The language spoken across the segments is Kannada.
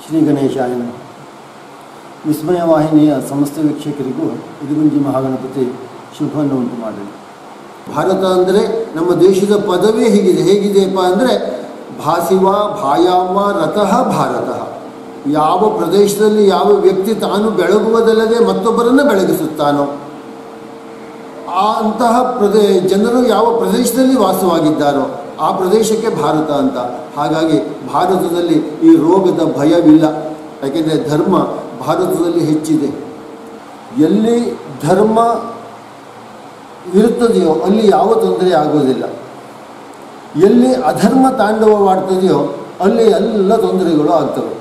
ಶ್ರೀ ಗಣೇಶಾಯ ನಮಃ ವಿಸ್ಮಯ ವಾಹಿನಿಯ ಸಮಸ್ತ ವೀಕ್ಷಕರಿಗೂ ಇದುಗುಂಜಿ ಮಹಾಗಣಪತಿ ಶುಭವನ್ನು ಉಂಟು ಮಾಡಲಿ ಭಾರತ ಅಂದರೆ ನಮ್ಮ ದೇಶದ ಪದವೇ ಹೀಗಿದೆ ಹೇಗಿದೆಯಪ್ಪ ಅಂದರೆ ಭಾಸಿವ ಭಾಯಾಮ ರತಃ ಭಾರತ ಯಾವ ಪ್ರದೇಶದಲ್ಲಿ ಯಾವ ವ್ಯಕ್ತಿ ತಾನು ಬೆಳಗುವುದಲ್ಲದೆ ಮತ್ತೊಬ್ಬರನ್ನು ಬೆಳಗಿಸುತ್ತಾನೋ ಆ ಅಂತಹ ಪ್ರದೇ ಜನರು ಯಾವ ಪ್ರದೇಶದಲ್ಲಿ ವಾಸವಾಗಿದ್ದಾರೋ ಆ ಪ್ರದೇಶಕ್ಕೆ ಭಾರತ ಅಂತ ಹಾಗಾಗಿ ಭಾರತದಲ್ಲಿ ಈ ರೋಗದ ಭಯವಿಲ್ಲ ಯಾಕೆಂದರೆ ಧರ್ಮ ಭಾರತದಲ್ಲಿ ಹೆಚ್ಚಿದೆ ಎಲ್ಲಿ ಧರ್ಮ ಇರುತ್ತದೆಯೋ ಅಲ್ಲಿ ಯಾವ ತೊಂದರೆ ಆಗೋದಿಲ್ಲ ಎಲ್ಲಿ ಅಧರ್ಮ ತಾಂಡವವಾಡ್ತದೆಯೋ ಅಲ್ಲಿ ಎಲ್ಲ ತೊಂದರೆಗಳು ಆಗ್ತವೆ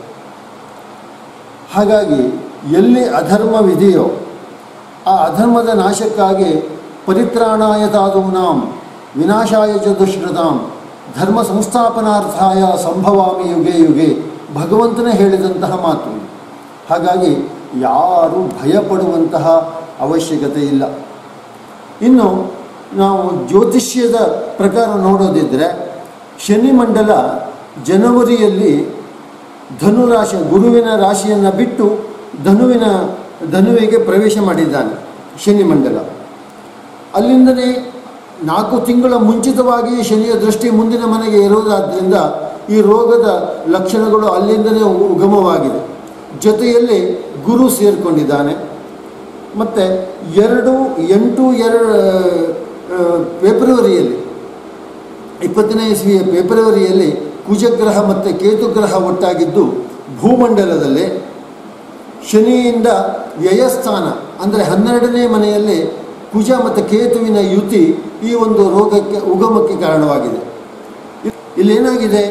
ಹಾಗಾಗಿ ಎಲ್ಲಿ ಅಧರ್ಮವಿದೆಯೋ ಆ ಅಧರ್ಮದ ನಾಶಕ್ಕಾಗಿ ಪರಿತ್ರಾಣಾಯ ತಾದೂನಾಂ ವಿನಾಶಾಯ ಚ ದುಷ್ಕೃತಾಂ ಧರ್ಮ ಸಂಸ್ಥಾಪನಾರ್ಥಾಯ ಸಂಭವಾಮಿ ಯುಗೆ ಯುಗೆ ಭಗವಂತನೇ ಹೇಳಿದಂತಹ ಮಾತು ಹಾಗಾಗಿ ಯಾರೂ ಭಯಪಡುವಂತಹ ಅವಶ್ಯಕತೆ ಇಲ್ಲ ಇನ್ನು ನಾವು ಜ್ಯೋತಿಷ್ಯದ ಪ್ರಕಾರ ನೋಡೋದಿದ್ದರೆ ಶನಿ ಮಂಡಲ ಜನವರಿಯಲ್ಲಿ ಧನು ರಾಶಿ ಗುರುವಿನ ರಾಶಿಯನ್ನು ಬಿಟ್ಟು ಧನುವಿನ ಧನುವಿಗೆ ಪ್ರವೇಶ ಮಾಡಿದ್ದಾನೆ ಶನಿ ಮಂಡಲ ಅಲ್ಲಿಂದಲೇ ನಾಲ್ಕು ತಿಂಗಳ ಮುಂಚಿತವಾಗಿ ಶನಿಯ ದೃಷ್ಟಿ ಮುಂದಿನ ಮನೆಗೆ ಇರುವುದಾದ್ದರಿಂದ ಈ ರೋಗದ ಲಕ್ಷಣಗಳು ಅಲ್ಲಿಂದಲೇ ಉಗಮವಾಗಿದೆ ಜೊತೆಯಲ್ಲಿ ಗುರು ಸೇರಿಕೊಂಡಿದ್ದಾನೆ ಮತ್ತು ಎರಡು ಎಂಟು ಎರಡು ಫೆಬ್ರವರಿಯಲ್ಲಿ ಇಪ್ಪತ್ತನೇ ಇಸ್ವಿಯ ಫೆಬ್ರವರಿಯಲ್ಲಿ ಕುಜಗ್ರಹ ಮತ್ತು ಕೇತುಗ್ರಹ ಒಟ್ಟಾಗಿದ್ದು ಭೂಮಂಡಲದಲ್ಲಿ ಶನಿಯಿಂದ ವ್ಯಯಸ್ಥಾನ ಅಂದರೆ ಹನ್ನೆರಡನೇ ಮನೆಯಲ್ಲಿ ಕುಜ ಮತ್ತು ಕೇತುವಿನ ಯುತಿ ಈ ಒಂದು ರೋಗಕ್ಕೆ ಉಗಮಕ್ಕೆ ಕಾರಣವಾಗಿದೆ ಇಲ್ಲೇನಾಗಿದೆ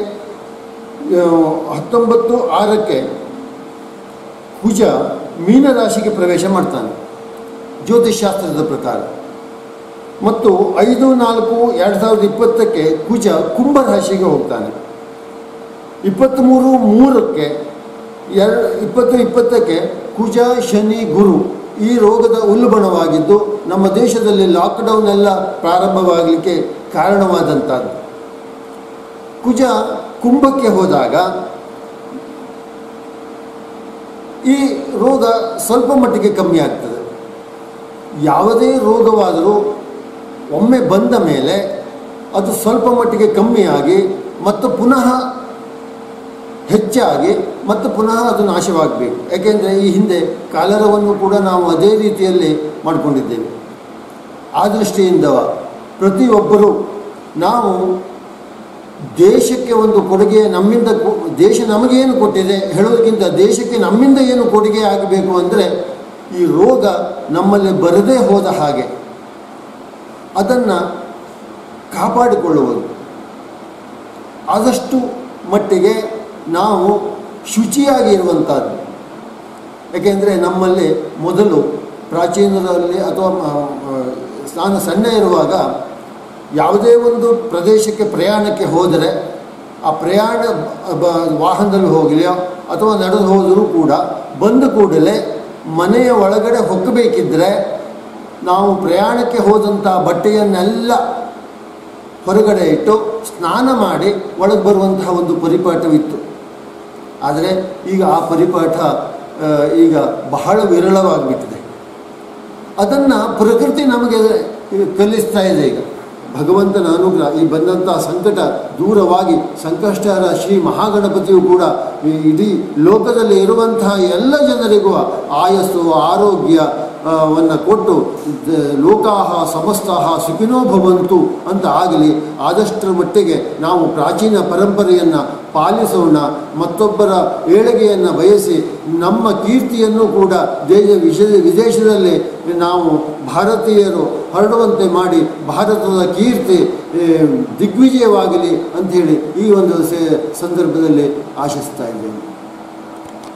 ಹತ್ತೊಂಬತ್ತು ಆರಕ್ಕೆ ಕುಜ ಮೀನರಾಶಿಗೆ ಪ್ರವೇಶ ಮಾಡ್ತಾನೆ ಜ್ಯೋತಿಷ್ಶಾಸ್ತ್ರದ ಪ್ರಕಾರ ಮತ್ತು ಐದು ನಾಲ್ಕು ಎರಡು ಸಾವಿರದ ಇಪ್ಪತ್ತಕ್ಕೆ ಕುಜ ಕುಂಭರಾಶಿಗೆ ಹೋಗ್ತಾನೆ ಇಪ್ಪತ್ತ್ಮೂರು ಮೂರಕ್ಕೆ ಎರಡು ಇಪ್ಪತ್ತು ಇಪ್ಪತ್ತಕ್ಕೆ ಕುಜ ಶನಿ ಗುರು ಈ ರೋಗದ ಉಲ್ಬಣವಾಗಿದ್ದು ನಮ್ಮ ದೇಶದಲ್ಲಿ ಲಾಕ್ಡೌನ್ ಎಲ್ಲ ಪ್ರಾರಂಭವಾಗಲಿಕ್ಕೆ ಕಾರಣವಾದಂಥದ್ದು ಕುಜ ಕುಂಭಕ್ಕೆ ಹೋದಾಗ ಈ ರೋಗ ಸ್ವಲ್ಪ ಮಟ್ಟಿಗೆ ಕಮ್ಮಿ ಆಗ್ತದೆ ಯಾವುದೇ ರೋಗವಾದರೂ ಒಮ್ಮೆ ಬಂದ ಮೇಲೆ ಅದು ಸ್ವಲ್ಪ ಮಟ್ಟಿಗೆ ಕಮ್ಮಿಯಾಗಿ ಮತ್ತು ಪುನಃ ಹೆಚ್ಚಾಗಿ ಮತ್ತು ಪುನಃ ಅದು ನಾಶವಾಗಬೇಕು ಯಾಕೆಂದರೆ ಈ ಹಿಂದೆ ಕಾಲರವನ್ನು ಕೂಡ ನಾವು ಅದೇ ರೀತಿಯಲ್ಲಿ ಮಾಡಿಕೊಂಡಿದ್ದೇವೆ ಆ ದೃಷ್ಟಿಯಿಂದ ಪ್ರತಿಯೊಬ್ಬರೂ ನಾವು ದೇಶಕ್ಕೆ ಒಂದು ಕೊಡುಗೆ ನಮ್ಮಿಂದ ದೇಶ ನಮಗೇನು ಕೊಟ್ಟಿದೆ ಹೇಳೋದಕ್ಕಿಂತ ದೇಶಕ್ಕೆ ನಮ್ಮಿಂದ ಏನು ಕೊಡುಗೆ ಆಗಬೇಕು ಅಂದರೆ ಈ ರೋಗ ನಮ್ಮಲ್ಲಿ ಬರದೇ ಹೋದ ಹಾಗೆ ಅದನ್ನು ಕಾಪಾಡಿಕೊಳ್ಳುವುದು ಆದಷ್ಟು ಮಟ್ಟಿಗೆ ನಾವು ಶುಚಿಯಾಗಿ ಇರುವಂಥದ್ದು ಯಾಕೆಂದರೆ ನಮ್ಮಲ್ಲಿ ಮೊದಲು ಪ್ರಾಚೀನರಲ್ಲಿ ಅಥವಾ ನಾನು ಸಣ್ಣ ಇರುವಾಗ ಯಾವುದೇ ಒಂದು ಪ್ರದೇಶಕ್ಕೆ ಪ್ರಯಾಣಕ್ಕೆ ಹೋದರೆ ಆ ಪ್ರಯಾಣ ಬ ವಾಹನದಲ್ಲಿ ಹೋಗಲಿಯೋ ಅಥವಾ ನಡೆದು ಹೋದರೂ ಕೂಡ ಬಂದ ಕೂಡಲೇ ಮನೆಯ ಒಳಗಡೆ ಹೊಕ್ಕಬೇಕಿದ್ದರೆ ನಾವು ಪ್ರಯಾಣಕ್ಕೆ ಹೋದಂಥ ಬಟ್ಟೆಯನ್ನೆಲ್ಲ ಹೊರಗಡೆ ಇಟ್ಟು ಸ್ನಾನ ಮಾಡಿ ಒಳಗೆ ಬರುವಂತಹ ಒಂದು ಪರಿಪಾಠವಿತ್ತು ಆದರೆ ಈಗ ಆ ಪರಿಪಾಠ ಈಗ ಬಹಳ ವಿರಳವಾಗಿಬಿಟ್ಟಿದೆ ಅದನ್ನು ಪ್ರಕೃತಿ ನಮಗೆ ಕಲಿಸ್ತಾ ಇದೆ ಈಗ ಭಗವಂತನ ಅನುಗ್ರಹ ಈ ಬಂದಂಥ ಸಂಕಟ ದೂರವಾಗಿ ಸಂಕಷ್ಟರ ಶ್ರೀ ಮಹಾಗಣಪತಿಯು ಕೂಡ ಈ ಇಡೀ ಲೋಕದಲ್ಲಿ ಇರುವಂತಹ ಎಲ್ಲ ಜನರಿಗೂ ಆಯಸ್ಸು ಆರೋಗ್ಯ ವನ್ನು ಕೊಟ್ಟು ಲೋಕಾಹ ಸಮಸ್ತಾಹ ಸುಖಿನೋ ಭವಂತು ಅಂತ ಆಗಲಿ ಆದಷ್ಟರ ಮಟ್ಟಿಗೆ ನಾವು ಪ್ರಾಚೀನ ಪರಂಪರೆಯನ್ನು ಪಾಲಿಸೋಣ ಮತ್ತೊಬ್ಬರ ಏಳಿಗೆಯನ್ನು ಬಯಸಿ ನಮ್ಮ ಕೀರ್ತಿಯನ್ನು ಕೂಡ ದೇಶ ವಿಶ ವಿದೇಶದಲ್ಲಿ ನಾವು ಭಾರತೀಯರು ಹರಡುವಂತೆ ಮಾಡಿ ಭಾರತದ ಕೀರ್ತಿ ದಿಗ್ವಿಜಯವಾಗಲಿ ಅಂಥೇಳಿ ಈ ಒಂದು ಸಂದರ್ಭದಲ್ಲಿ ಆಶಿಸ್ತಾ ಇದ್ದೇನೆ